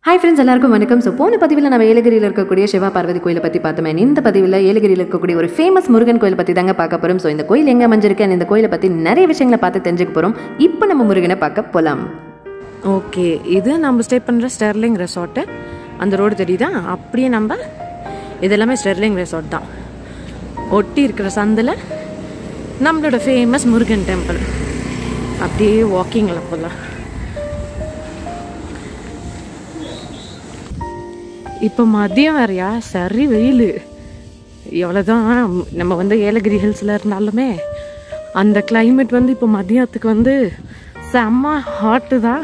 hi friends எல்லாருக்கும் வணக்கம் so போன பதிவில் நம்ம ஏலகிரியில் இருக்கக்கூடிய சிவா பார்வதி கோயிலை பற்றி பார்த்தோமே இந்த பதிவில் ஏலகிரியில் இருக்கக்கூடிய ஒரு ஃபேமஸ் முருகன் கோயில் பற்றி தாங்க பார்க்க போகிறோம் ஸோ இந்த கோயில் எங்கே அமைஞ்சிருக்கு and இந்த கோயிலை பற்றி நிறைய விஷயங்களை பார்த்து தெரிஞ்சுக்க போகிறோம் இப்போ நம்ம முருகனை பார்க்க போகலாம் ஓகே இது நம்ம ஸ்டே பண்ணுற ஸ்டெர்லிங் ரெசார்ட்டு அந்த ரோடு தெரியுதா அப்படியே நம்ம இது எல்லாமே ஸ்டெர்லிங் ரெசார்ட் தான் ஒட்டி இருக்கிற சந்தில் நம்மளோட ஃபேமஸ் முருகன் டெம்பிள் அப்படியே வாக்கிங்கில் போகலாம் இப்போ மதியம் வேறையா சரி வெயில் எவ்வளோதான் நம்ம வந்து ஏலகிரி ஹில்ஸில் இருந்தாலுமே அந்த climate வந்து இப்போ மதியத்துக்கு வந்து செம்ம ஹாட்டு தான்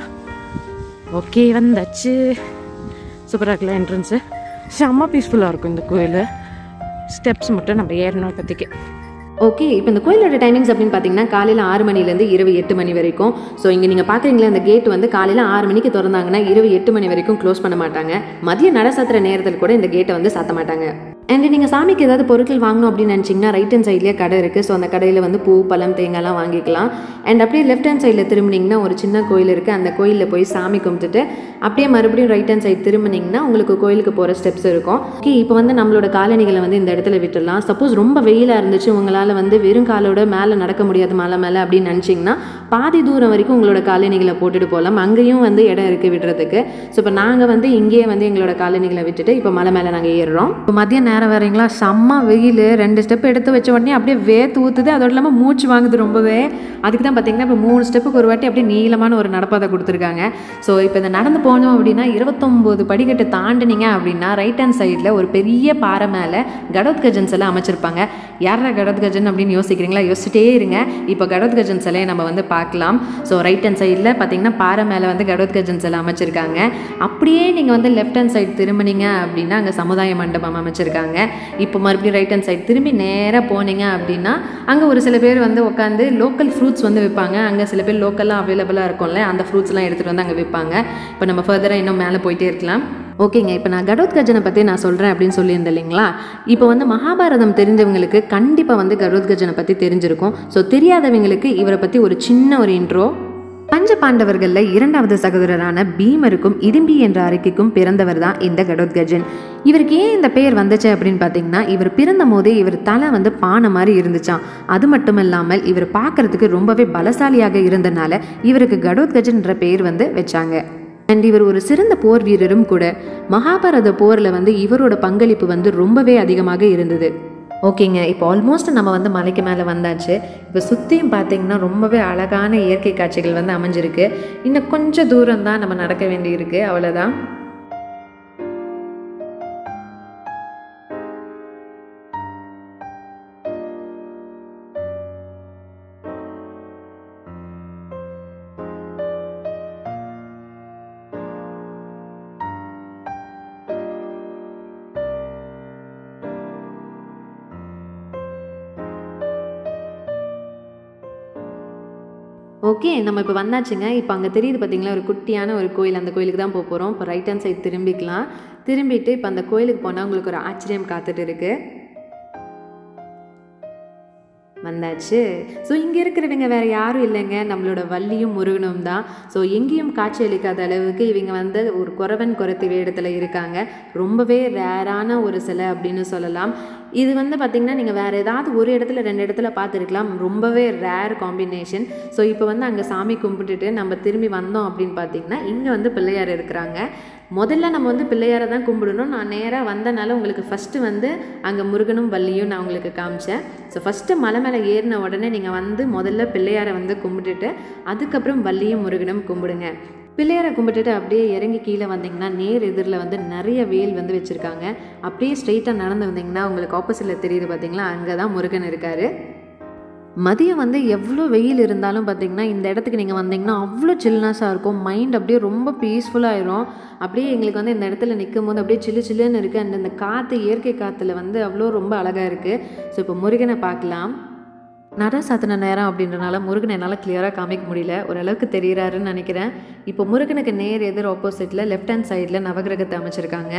ஓகே வந்தாச்சு சூப்பராக இருக்குல்ல என்ட்ரன்ஸு செம்ம பீஸ்ஃபுல்லாக இருக்கும் இந்த கோயில் ஸ்டெப்ஸ் மட்டும் நம்ம ஏறணும் இப்போதைக்கு ஓகே இப்போ இந்த கோயிலோட டைமிங்ஸ் அப்படின்னு பார்த்தீங்கன்னா காலையில் ஆறு மணிலேருந்து இரவு எட்டு மணி வரைக்கும் ஸோ இங்கே நீங்கள் பார்க்குறீங்களா இந்த கேட் வந்து காலையில் ஆறு மணிக்கு திறந்தாங்கன்னா இரவு எட்டு மணி வரைக்கும் க்ளோஸ் பண்ண மாட்டாங்க மதிய நட சாத்துற நேரத்தில் கூட இந்த கேட்டை வந்து சாத்த மாட்டாங்க அண்ட் நீங்கள் சாமிக்கு ஏதாவது பொருட்கள் வாங்கணும் அப்படின்னு நினச்சிங்கன்னா ரைட் ஹேண்ட் சைட்லேயே கடை இருக்குது ஸோ அந்த கடையில் வந்து பூ பழம் தேங்காய்லாம் வாங்கிக்கலாம் அண்ட் அப்படியே லெஃப்ட் ஹேண்ட் சைடில் திரும்பினீங்கன்னா ஒரு சின்ன கோயில் இருக்குது அந்த கோயிலில் போய் சாமி கும்பிட்டுட்டு அப்படியே மறுபடியும் ரைட் ஹேண்ட் சைடு திரும்பினீங்கன்னா உங்களுக்கு கோயிலுக்கு போகிற ஸ்டெப்ஸ் இருக்கும் ஓகே இப்போ வந்து நம்மளோட காலணிகளை வந்து இந்த இடத்துல விட்டுடலாம் சப்போஸ் ரொம்ப வெயிலாக இருந்துச்சு உங்களால் வந்து வெறும் காலோட மேலே நடக்க முடியாது மலை மேலே அப்படின்னு நினச்சிங்கன்னா பாதி தூரம் வரைக்கும் உங்களோட காலணிகளை போட்டுட்டு போகலாம் அங்கேயும் வந்து இடம் இருக்குது விடுறதுக்கு ஸோ இப்போ நாங்கள் வந்து இங்கேயே வந்து எங்களோட காலணிகளை விட்டுட்டு இப்போ மலை மேலே நாங்கள் ஏறுறோம் இப்போ மதிய நேரம் வரீங்களா செம்ம வெயில் ரெண்டு ஸ்டெப் எடுத்து வச்ச உடனே அப்படியே வேத்து ஊற்றுது அதோட இல்லாமல் மூச்சு வாங்குது ரொம்பவே அதுக்கு தான் பார்த்தீங்கன்னா இப்போ மூணு ஸ்டெப்புக்கு ஒரு வாட்டி அப்படியே நீளமான ஒரு நடப்பாதை கொடுத்துருக்காங்க ஸோ இப்போ இந்த நடந்து போனோம் அப்படின்னா இருபத்தொம்போது படிக்கட்டு தாண்டினீங்க அப்படின்னா ரைட் ஹேண்ட் சைடில் ஒரு பெரிய பாறை மேலே கடோத்கஜன் சிலை அமைச்சிருப்பாங்க யாரா கடோத்கஜன் அப்படின்னு யோசிக்கிறீங்களா யோசிச்சிட்டே இருங்க இப்போ கடோத்கஜன் சிலையை நம்ம வந்து பார்க்கலாம் ஸோ ரைட் ஹேண்ட் சைடில் பார்த்தீங்கன்னா பாறை மேலே வந்து கடோத்கஜன் சிலை அமைச்சிருக்காங்க அப்படியே நீங்கள் வந்து லெஃப்ட் ஹேண்ட் சைடு திரும்பினீங்க அப்படின்னா அங்கே சமுதாய மண்டபம் அமைச்சிருக்காங்க இப்போ மறுபடியும் ரைட் ஹேண்ட் சைடு திரும்பி நேராக போனீங்க அப்படின்னா அங்கே ஒரு சில பேர் வந்து உட்காந்து லோக்கல் ஃப்ரூட்ஸ் வந்து விற்பாங்க அங்கே சில பேர் லோக்கலாக அவைலபிளாக இருக்கும்ல அந்த ஃப்ரூட்ஸ்லாம் எடுத்துகிட்டு வந்து அங்கே விற்பாங்க இப்போ நம்ம ஃபர்தராக இன்னும் மேலே போயிட்டே இருக்கலாம் ஓகேங்க இப்போ நான் கடோத்கஜனை பற்றி நான் சொல்கிறேன் அப்படின்னு சொல்லியிருந்தேன் இல்லைங்களா இப்போ வந்து மகாபாரதம் தெரிஞ்சவங்களுக்கு கண்டிப்பாக வந்து கடோத்கஜனை பற்றி தெரிஞ்சிருக்கும் ஸோ தெரியாதவங்களுக்கு இவரை பற்றி ஒரு சின்ன ஒரு இன்ட்ரோ பஞ்ச பாண்டவர்களில் இரண்டாவது சகோதரரான பீமருக்கும் இடிம்பி என்ற அறிக்கைக்கும் பிறந்தவர் தான் இந்த கடோத்கஜன் இவருக்கு ஏன் இந்த பெயர் வந்துச்சு அப்படின்னு பார்த்தீங்கன்னா இவர் பிறந்த போதே இவர் தலை வந்து பானை மாதிரி இருந்துச்சாம் அது மட்டும் இல்லாமல் இவர் பார்க்கறதுக்கு ரொம்பவே பலசாலியாக இருந்தனால இவருக்கு கடோத்கஜன்ற பெயர் வந்து வச்சாங்க அண்ட் இவர் ஒரு சிறந்த போர் வீரரும் கூட மகாபாரத போரில் வந்து இவரோட பங்களிப்பு வந்து ரொம்பவே அதிகமாக இருந்தது ஓகேங்க இப்போ ஆல்மோஸ்ட் நம்ம வந்து மலைக்கு மேலே வந்தாச்சு இப்போ சுற்றியும் பார்த்தீங்கன்னா ரொம்பவே அழகான இயற்கை காட்சிகள் வந்து அமைஞ்சிருக்கு இன்னும் கொஞ்சம் தூரம் தான் நம்ம நடக்க வேண்டியிருக்கு அவ்வளோதான் ஓகே நம்ம இப்போ வந்தாச்சுங்க இப்போ அங்கே தெரியுது பார்த்தீங்களா ஒரு குட்டியான ஒரு கோயில் அந்த கோயிலுக்கு தான் போக போகிறோம் இப்போ ரைட் ஹேண்ட் சைடு திரும்பிக்கலாம் திரும்பிட்டு இப்போ அந்த கோயிலுக்கு போனால் உங்களுக்கு ஒரு ஆச்சரியம் காத்துட்டு இருக்கு வந்தாச்சு ஸோ இங்கே இருக்கிறவங்க வேறு யாரும் இல்லைங்க நம்மளோட வள்ளியும் முருகனும் தான் ஸோ எங்கேயும் காட்சி அளிக்காத அளவுக்கு இவங்க வந்து ஒரு குறவன் குறைத்தி வேடத்தில் இருக்காங்க ரொம்பவே ரேரான ஒரு சிலை அப்படின்னு சொல்லலாம் இது வந்து பார்த்திங்கன்னா நீங்கள் வேறு ஏதாவது ஒரு இடத்துல ரெண்டு இடத்துல பார்த்துருக்கலாம் ரொம்பவே ரேர் காம்பினேஷன் ஸோ இப்போ வந்து அங்கே சாமி கும்பிட்டுட்டு நம்ம திரும்பி வந்தோம் அப்படின்னு பார்த்தீங்கன்னா இங்கே வந்து பிள்ளையார் இருக்கிறாங்க முதல்ல நம்ம வந்து பிள்ளையாரை தான் கும்பிடணும் நான் நேராக வந்தனால உங்களுக்கு ஃபஸ்ட்டு வந்து அங்கே முருகனும் வள்ளியும் நான் உங்களுக்கு காமிச்சேன் ஸோ ஃபஸ்ட்டு மலை மேலே ஏறின உடனே நீங்கள் வந்து முதல்ல பிள்ளையாரை வந்து கும்பிட்டுட்டு அதுக்கப்புறம் வள்ளியும் முருகனும் கும்பிடுங்க பிள்ளையாரை கும்பிட்டுட்டு அப்படியே இறங்கி கீழே வந்தீங்கன்னா நேர் எதிரில் வந்து நிறைய வேல் வந்து வச்சுருக்காங்க அப்படியே ஸ்ட்ரெயிட்டாக நடந்து வந்தீங்கன்னா உங்களுக்கு ஆப்போசிட்டில் தெரியுது பார்த்தீங்களா அங்கே தான் முருகன் இருக்கார் மதியம் வந்து எவ்வளோ வெயில் இருந்தாலும் பார்த்தீங்கன்னா இந்த இடத்துக்கு நீங்கள் வந்தீங்கன்னா அவ்வளோ சில்னஸாக இருக்கும் மைண்ட் அப்படியே ரொம்ப பீஸ்ஃபுல்லாகிடும் அப்படியே எங்களுக்கு வந்து இந்த இடத்துல நிற்கும் போது அப்படியே சில்லு சில்லுன்னு இருக்குது அண்ட் இந்த காற்று இயற்கை காற்றுல வந்து அவ்வளோ ரொம்ப அழகாக இருக்குது ஸோ இப்போ முருகனை பார்க்கலாம் நட சாத்தின நேரம் அப்படின்றனால முருகனை என்னால் கிளியராக காமிக்க முடியல ஓரளவுக்கு தெரிகிறாருன்னு நினைக்கிறேன் இப்போ முருகனுக்கு நேர் எதிர் ஆப்போசிட்டில் லெஃப்ட் ஹேண்ட் சைடில் நவகிரகத்தை அமைச்சிருக்காங்க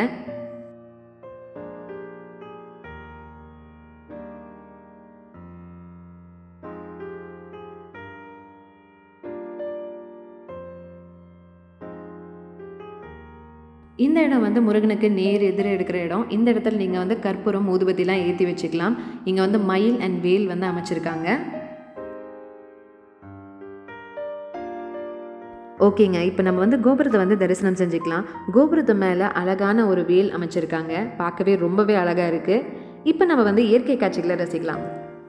இந்த இடம் வந்து முருகனுக்கு நேர் எதிர இருக்கிற இடம் இந்த இடத்துல நீங்கள் வந்து கற்பூரம் ஊதுபத்திலாம் ஏற்றி வச்சுக்கலாம் இங்கே வந்து மயில் அண்ட் வேல் வந்து அமைச்சிருக்காங்க ஓகேங்க இப்போ நம்ம வந்து கோபுரத்தை வந்து தரிசனம் செஞ்சுக்கலாம் கோபுரத்து மேலே அழகான ஒரு வேல் அமைச்சிருக்காங்க பார்க்கவே ரொம்பவே அழகாக இருக்குது இப்போ நம்ம வந்து இயற்கை காட்சிகளை ரசிக்கலாம்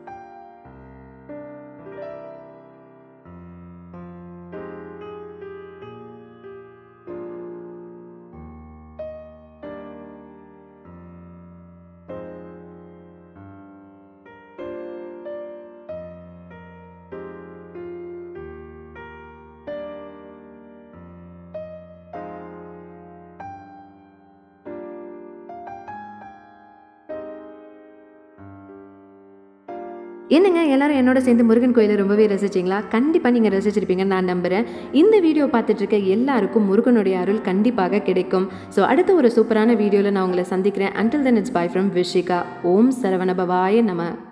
என்னங்க எல்லாரும் என்னோட சேர்ந்து முருகன் கோயிலை ரொம்பவே ரசிச்சிங்களா கண்டிப்பாக நீங்கள் ரசிச்சிருப்பீங்கன்னு நான் நம்புகிறேன் இந்த வீடியோ பார்த்துட்டு இருக்க எல்லாருக்கும் முருகனுடைய அருள் கண்டிப்பாக கிடைக்கும் ஸோ அடுத்த ஒரு சூப்பரான வீடியோவில் நான் உங்களை சந்திக்கிறேன் until then it's bye from Vishika ஓம் சரவணபவாய நம